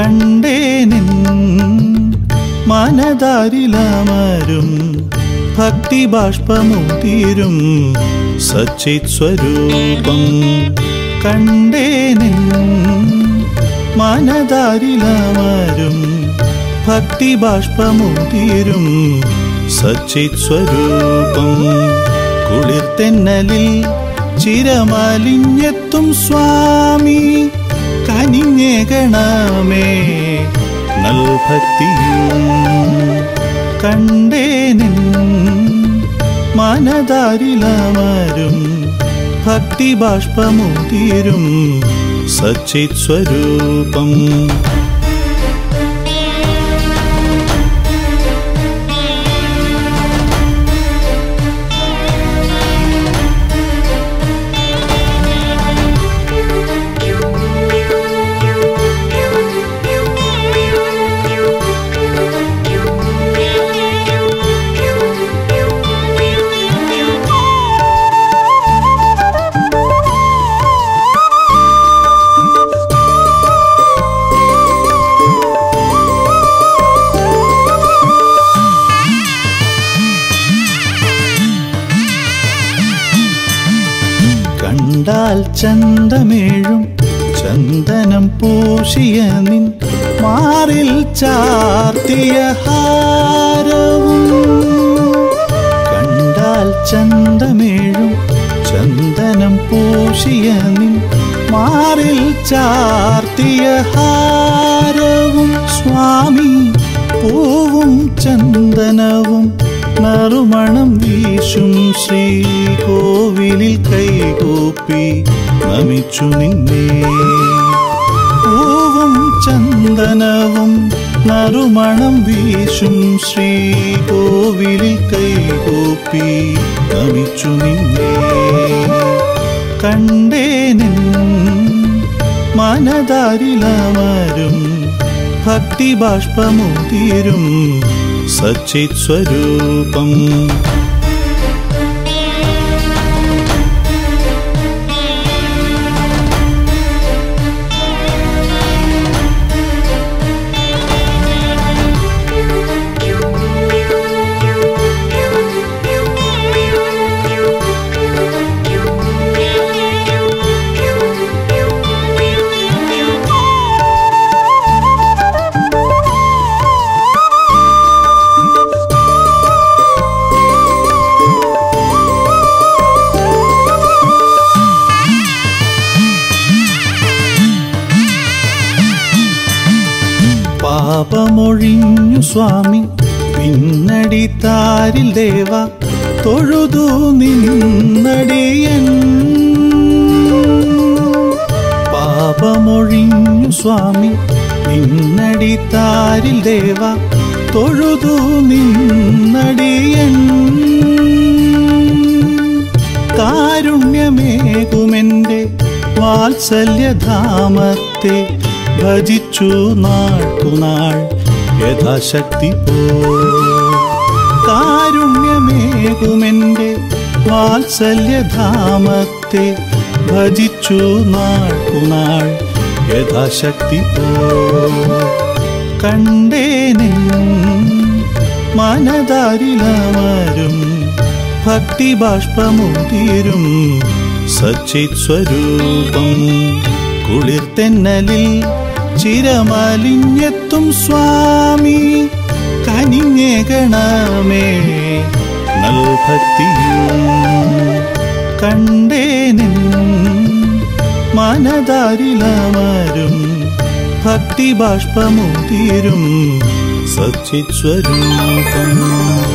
കണ്ടേനിൻ മനതാരിലമരും ഭക്തിബാഷ്പമുതിരും സച്ചിത് സ്വരൂപം കണ്ടേനിൻ മനതാരിലമരും ഭക്തിബാഷ്പമുതിരും സച്ചിത് സ്വരൂപം കുളിർത്തെന്നലിൽ ചിരമലിഞ്ഞെത്തും സ്വാമി കനിഞ്ഞേകണമേ നൽഭക്തിയും കണ്ടേനിൻ മനതാരിലമരും ഭക്തിബാഷ്പമുതിരും സച്ചിത് സ്വരൂപം കണ്ടാൽ ചന്തമേഴും ചന്ദനം പൂശിയ നിൻ മാറിൽ ചാർത്തിയ ഹാരവും കണ്ടാൽ ചന്തമേഴും ചന്ദനം പൂശിയ നിൻ മാറിൽ ചാർത്തിയ ഹാരവും സ്വാമി പൂവും ചന്ദനവും നറുമണം വീശും ശ്രീകോവിലിൽ കൈകൂപ്പി നമിച്ചു നിന്നേ പൂവും ചന്ദനവും നറുമണം വീശും ശ്രീകോവിലിൽ കൈകൂപ്പി നമിച്ചു നിന്നേ കണ്ടേനിൻ മനതാരിലമരും ഭക്തിബാഷ്പമുതിരും സച്ചിത് സ്വരൂപം പാപമൊഴിഞ്ഞു സ്വാമി പിന്നടി താരിൽ ദേവ തൊഴുതു നിന്നടിയൻ പാപമൊഴിഞ്ഞു സ്വാമി പിന്നടി താരിൽ ദേവ തൊഴുതു നിന്നടിയൻ കാരുണ്യമേകുമെന്റെ വാത്സല്യധാമത്തെ ഭജിച്ചു നാൾക്കുനാൾ യഥാശക്തി പോ കാരുണ്യമേകുമെന്റെ വാത്സല്യധാമത്തെ ഭജിച്ചു നാൾക്കുനാൾ യഥാശക്തി പോ കണ്ടേനെ മനതാരിലമരും ഭക്തിബാഷ്പമുതിരും സച്ചിത് സ്വരൂപം കുളിർത്തെന്നലിൽ ചിരമലിഞ്ഞെത്തും സ്വാമി കനിഞ്ഞേകണമേ നൽഭക്തിയും കണ്ടേനിൻ മനതാരിലമരും ഭക്തിബാഷ്പമുതിരും സച്ചിത് സ്വരൂപം